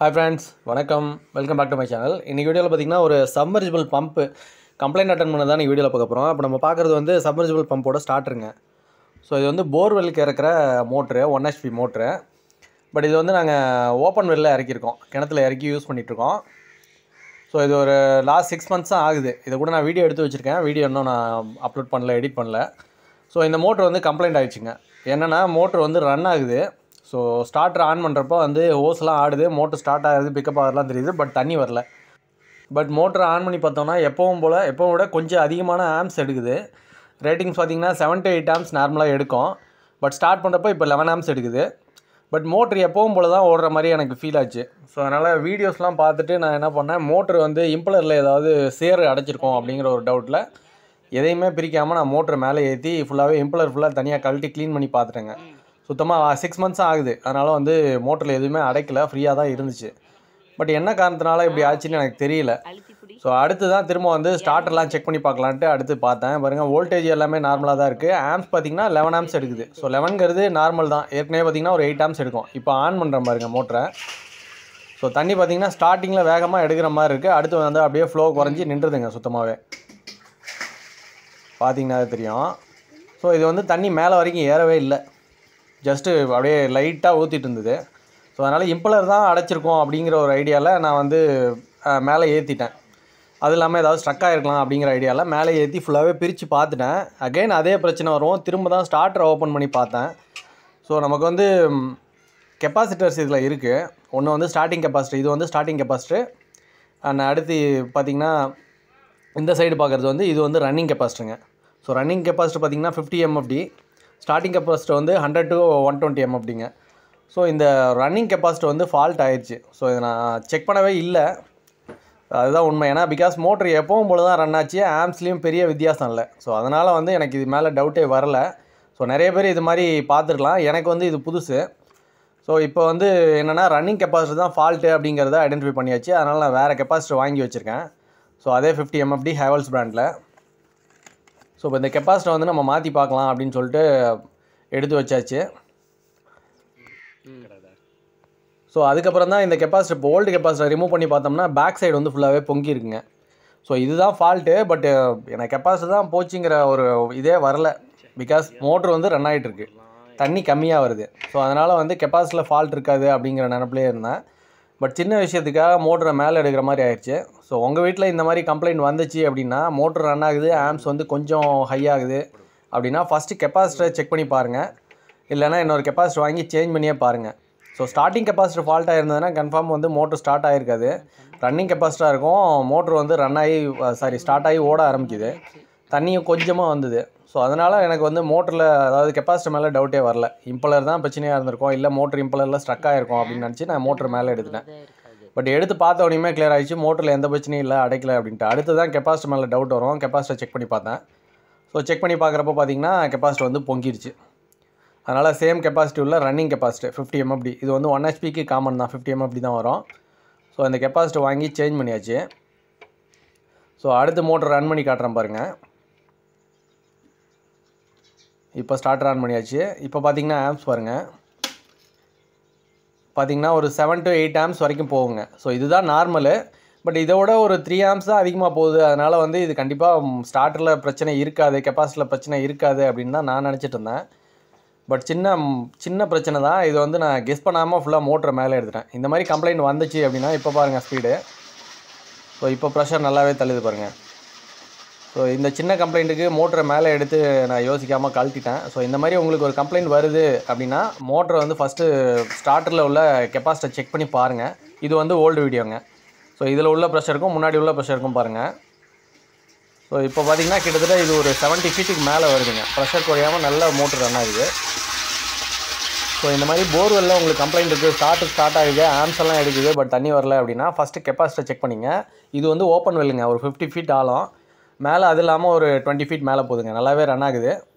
hi friends வணக்கம் welcome back to my channel இன்றைக்கி வீடியோவில் பார்த்தீங்கன்னா ஒரு சப்மர்ஜிபிள் பம்ப்பு கம்ப்ளைண்ட் அட்டன் பண்ண தான் இந்த வீடியோவில் பார்க்க போகிறோம் அப்போ நம்ம பார்க்குறது வந்து சப்மர்ஜிபிள் பம்போட ஸ்டார்டருங்க ஸோ இது வந்து போர்வெல்லுக்கு இறக்குற motor one HP motor but இது வந்து நாங்கள் ஓப்பன் வெல்லில் இறக்கியிருக்கோம் கிணத்துல இறக்கி யூஸ் பண்ணிகிட்ருக்கோம் ஸோ இது ஒரு லாஸ்ட் சிக்ஸ் மந்த்ஸ் தான் ஆகுது இதை கூட நான் வீடியோ எடுத்து வச்சுருக்கேன் வீடியோ இன்னும் நான் அப்லோட் பண்ணல எடிட் பண்ணல ஸோ இந்த மோட்ரு வந்து கம்ப்ளைண்ட் ஆயிடுச்சுங்க என்னென்னா மோட்ரு வந்து ரன் ஆகுது ஸோ ஸ்டார்டர் ஆன் பண்ணுறப்போ வந்து ஹோஸ்லாம் ஆடுது மோட்ரு ஸ்டார்ட் ஆகுது பிக்கப் ஆகுதுலாம் தெரியுது பட் தண்ணி வரல பட் மோட்ரு ஆன் பண்ணி பார்த்தோம்னா எப்பவும் போல் எப்பவும் விட கொஞ்சம் அதிகமான ஆம்ஸ் எடுக்குது ரேட்டிங்ஸ் பார்த்தீங்கன்னா செவன் டு எயிட் ஆம்ஸ் நார்மலாக எடுக்கும் பட் ஸ்டார்ட் பண்ணுறப்போ இப்போ லெவன் ஆம்ஸ் எடுக்குது பட் மோட்ரு எப்பவும் போல் தான் ஓடுற மாதிரி எனக்கு ஃபீல் ஆச்சு ஸோ அதனால் வீடியோஸ்லாம் பார்த்துட்டு நான் என்ன பண்ணேன் மோட்ரு வந்து இம்பலரில் ஏதாவது சேறு அடைச்சிருக்கோம் அப்படிங்கிற ஒரு டவுட்டில் எதையுமே பிரிக்காமல் நான் மோட்ரு மேலே ஏற்றி ஃபுல்லாகவே இம்பலர் ஃபுல்லாக தனியாக கழட்டி க்ளீன் பண்ணி பார்த்துட்டேங்க சுத்தமாக சிக்ஸ் மந்த்ஸ் ஆகுது அதனால் வந்து மோட்டரில் எதுவுமே அடைக்கல ஃப்ரீயாக தான் இருந்துச்சு பட் என்ன காரணத்தினால இப்படி ஆச்சுன்னு எனக்கு தெரியல ஸோ அடுத்து தான் திரும்ப வந்து ஸ்டார்டர்லாம் செக் பண்ணி பார்க்கலான்ட்டு அடுத்து பார்த்தேன் பாருங்கள் வோல்டேஜ் எல்லாமே நார்மலாக தான் இருக்குது ஆம்ஸ் பார்த்தீங்கன்னா லெவன் ஆம்ஸ் எடுக்குது ஸோ லெவன்கிறது நார்மல் தான் ஏற்கனவே பார்த்தீங்கன்னா ஒரு எயிட் ஆம்ஸ் எடுக்கும் இப்போ ஆன் பண்ணுறேன் பாருங்க மோட்டரை ஸோ தண்ணி பார்த்தீங்கன்னா ஸ்டார்டிங்கில் வேகமாக எடுக்கிற மாதிரி இருக்குது அடுத்து வந்து அப்படியே ஃப்ளோ குறைஞ்சி நின்றுதுங்க சுத்தமாகவே பார்த்தீங்கன்னா அது தெரியும் ஸோ இது வந்து தண்ணி மேலே வரைக்கும் ஏறவே இல்லை ஜஸ்ட்டு அப்படியே லைட்டாக ஊற்றிட்டு இருந்தது ஸோ அதனால் இம்பலர் தான் அடைச்சிருக்கோம் அப்படிங்கிற ஒரு ஐடியாவில் நான் வந்து அஹ், மேலே ஏற்றிட்டேன் அது இல்லாமல் ஏதாவது ஸ்ட்ரக் ஆகிருக்கலாம் அப்படிங்கிற ஐடியாவில் மேலே ஏற்றி ஃபுல்லாகவே பிரித்து பார்த்துட்டேன் அகைன் அதே பிரச்சனை வரும் திரும்ப தான் ஸ்டார்டரை ஓப்பன் பண்ணி பார்த்தேன் ஸோ நமக்கு வந்து கெப்பாசிட்டர்ஸ் இதில் இருக்குது ஒன்று வந்து ஸ்டார்டிங் கெப்பாசிட்டர் இது வந்து ஸ்டார்டிங் கெப்பாசிட்டர் அண்ட் அடுத்து பார்த்திங்கன்னா இந்த சைடு பார்க்குறது வந்து இது வந்து ரன்னிங் கெப்பாசிட்டருங்க ஸோ ரன்னிங் கெப்பாசிட்டர் பார்த்தீங்கன்னா ஃபிஃப்டி எம்எஃப்டி ஸ்டார்டிங் கெப்பாசிட்டர் வந்து ஹண்ட்ரட் டு ஒன் டுவெண்ட்டி எம்எஃப்டிங்க ஸோ இந்த ரன்னிங் கெப்பாசிட்டர் வந்து ஃபால்ட் ஆயிடுச்சு ஸோ இதை நான் செக் பண்ணவே இல்லை அதுதான் உண்மை ஏன்னா பிகாஸ் மோட்ரு எப்பவும் போல தான் ரன் ஆச்சு ஆம்ஸ்லேயும் பெரிய வித்தியாசம் இல்லை ஸோ அதனால் வந்து எனக்கு இது மேலே டவுட்டே வரல ஸோ நிறைய பேர் இது மாதிரி பார்த்துருக்கலாம் எனக்கு வந்து இது புதுசு ஸோ இப்போ வந்து என்னென்னா ரன்னிங் கெப்பாசிட்டர் தான் ஃபால்ட்டு அப்படிங்கிறத ஐடென்டிஃபை பண்ணியாச்சு அதனால் நான் வேறு கெப்பாசிட்டர் வாங்கி வச்சுருக்கேன் ஸோ அதே ஃபிஃப்டி எம்எஃப்டி ஹேவல்ஸ் பிராண்டில் ஸோ இப்போ இந்த கெப்பாசிட்டர் வந்து நம்ம மாற்றி பார்க்கலாம் அப்படின்னு சொல்லிட்டு எடுத்து வச்சாச்சு ஸோ அதுக்கப்புறம் தான் இந்த கெப்பாசிட்டர் இப்போ ஓல்டு கெப்பாசிட்டர் ரிமூவ் பண்ணி பார்த்தோம்னா பேக் சைடு வந்து ஃபுல்லாகவே பொங்கி இருக்குங்க ஸோ இதுதான் ஃபால்ட்டு பட் எனக்கு கெப்பாசிட்டர் தான் போச்சுங்கிற ஒரு இதே வரல பிகாஸ் மோட்ரு வந்து ரன் ஆகிட்டு இருக்கு தண்ணி கம்மியாக வருது ஸோ அதனால் வந்து கெப்பாசிட்டியில் ஃபால்ட் இருக்காது அப்படிங்கிற நினப்பிலே இருந்தேன் பட் சின்ன விஷயத்துக்காக மோட்டரை மேலே எடுக்கிற மாதிரி ஆயிடுச்சு ஸோ உங்கள் வீட்டில் இந்த மாதிரி கம்ப்ளைண்ட் வந்துச்சு அப்படின்னா மோட்ரு ரன் ஆகுது ஆம்ஸ் வந்து கொஞ்சம் ஹை ஆகுது அப்படின்னா ஃபஸ்ட்டு கெப்பாசிட்டரை செக் பண்ணி பாருங்கள் இல்லைனா இன்னொரு கெப்பாசிட்டர் வாங்கி சேஞ்ச் பண்ணியே பாருங்கள் ஸோ ஸ்டார்டிங் கெப்பாசிட்டர் ஃபால்ட் ஆயிருந்ததுன்னா கன்ஃபார்ம் வந்து மோட்ரு ஸ்டார்ட் ஆகிருக்காது ரன்னிங் கெப்பாசிட்டராக இருக்கும் மோட்ரு வந்து ரன் ஆகி சாரி ஸ்டார்ட் ஆகி ஓட ஆரம்பிக்குது தண்ணியும் கொஞ்சமாக வந்தது ஸோ அதனால் எனக்கு வந்து மோட்டரில் அதாவது கெப்பாசிட்டர் மேலே டவுட்டே வரல இம்பலர் தான் பிரச்சனையாக இருந்திருக்கும் இல்லை மோட்ரு இம்பலரில் ஸ்ட்ரக் ஆகிருக்கும் அப்படின்னு நினச்சி நான் மோட்ரு மேலே எடுத்துட்டேன் பட் எடுத்து பார்த்த உடனே கிளியர் ஆயிடுச்சு மோட்டரில் எந்த பிரச்சனையும் இல்லை அடைக்கல அப்படின்ட்டு அடுத்து தான் கெப்பாசிட்டர் மேலே டவுட் வரும் கெப்பாசிட்டர் செக் பண்ணி பார்த்தேன் ஸோ செக் பண்ணி பார்க்குறப்ப பார்த்தீங்கன்னா கெப்பாசிட்டர் வந்து பொங்கிருச்சு அதனால் சேம் கெப்பாசிட்டி உள்ள ரன்னிங் கெப்பாசிட்டி ஃபிஃப்டி எம்எஃப்டி இது வந்து ஒன் ஹெச்பிக்கு காமன் தான் ஃபிஃப்டி எம்எஃப்டி தான் வரும் ஸோ அந்த கெப்பாசிட்டி வாங்கி சேஞ்ச் பண்ணியாச்சு ஸோ அடுத்து மோட்டர் ரன் பண்ணி காட்டுறேன் பாருங்கள் இப்போ ஸ்டார்டர் ஆன் பண்ணியாச்சு இப்போ பார்த்தீங்கன்னா ஆம்ஸ் பாருங்கள் பார்த்தீங்கன்னா ஒரு செவன் டு எயிட் ஆம்ஸ் வரைக்கும் போகுங்க ஸோ இதுதான் நார்மலு பட் இதை விட ஒரு த்ரீ ஆம்ஸ் தான் அதிகமாக போகுது அதனால் வந்து இது கண்டிப்பாக ஸ்டார்டரில் பிரச்சனை இருக்காது கெப்பாசிட்டியில் பிரச்சனை இருக்காது அப்படின்னு தான் நான் நினச்சிட்டு இருந்தேன் பட் சின்ன சின்ன பிரச்சனை தான் இது வந்து நான் கெஸ் பண்ணாமல் ஃபுல்லாக மோட்டரை மேலே எடுத்துட்டேன் இந்த மாதிரி கம்ப்ளைண்ட் வந்துச்சு அப்படின்னா இப்போ பாருங்கள் ஸ்பீடு ஸோ இப்போ ப்ரெஷர் நல்லாவே தள்ளுது பாருங்கள் ஸோ இந்த சின்ன கம்ப்ளைண்ட்டுக்கு மோட்டரை மேலே எடுத்து நான் யோசிக்காமல் கழட்டிட்டேன் ஸோ இந்த மாதிரி உங்களுக்கு ஒரு கம்ப்ளைண்ட் வருது அப்படின்னா மோட்டரை வந்து ஃபஸ்ட்டு ஸ்டார்டரில் உள்ள கெப்பாசிட்டர் செக் பண்ணி பாருங்கள் இது வந்து ஓல்டு வீடியோங்க ஸோ இதில் உள்ள ப்ரெஷருக்கும் முன்னாடி உள்ள ப்ரெஷருக்கும் பாருங்கள் ஸோ இப்போ பார்த்தீங்கன்னா கிட்டத்தட்ட இது ஒரு 70 ஃபீட்டுக்கு மேலே வருதுங்க ப்ரெஷர் குறையாமல் நல்ல மோட்டர் ரன் ஆகுது ஸோ இந்த மாதிரி போர்வெல்ல உங்களுக்கு கம்ப்ளைண்ட் இருக்குது ஸ்டார்ட் ஸ்டார்ட் ஆகுது ஆம்ஸ் எல்லாம் எடுக்குது பட் தண்ணி வரல அப்படின்னா ஃபஸ்ட்டு கெப்பாசிட்டர் செக் பண்ணிங்க இது வந்து ஓப்பன் வெல்லுங்க ஒரு ஃபிஃப்டி ஃபீட் ஆழம் மேலே அது இல்லாமல் ஒரு டுவெண்ட்டி ஃபீட் மேலே போகுதுங்க நல்லாவே ரன் ஆகுது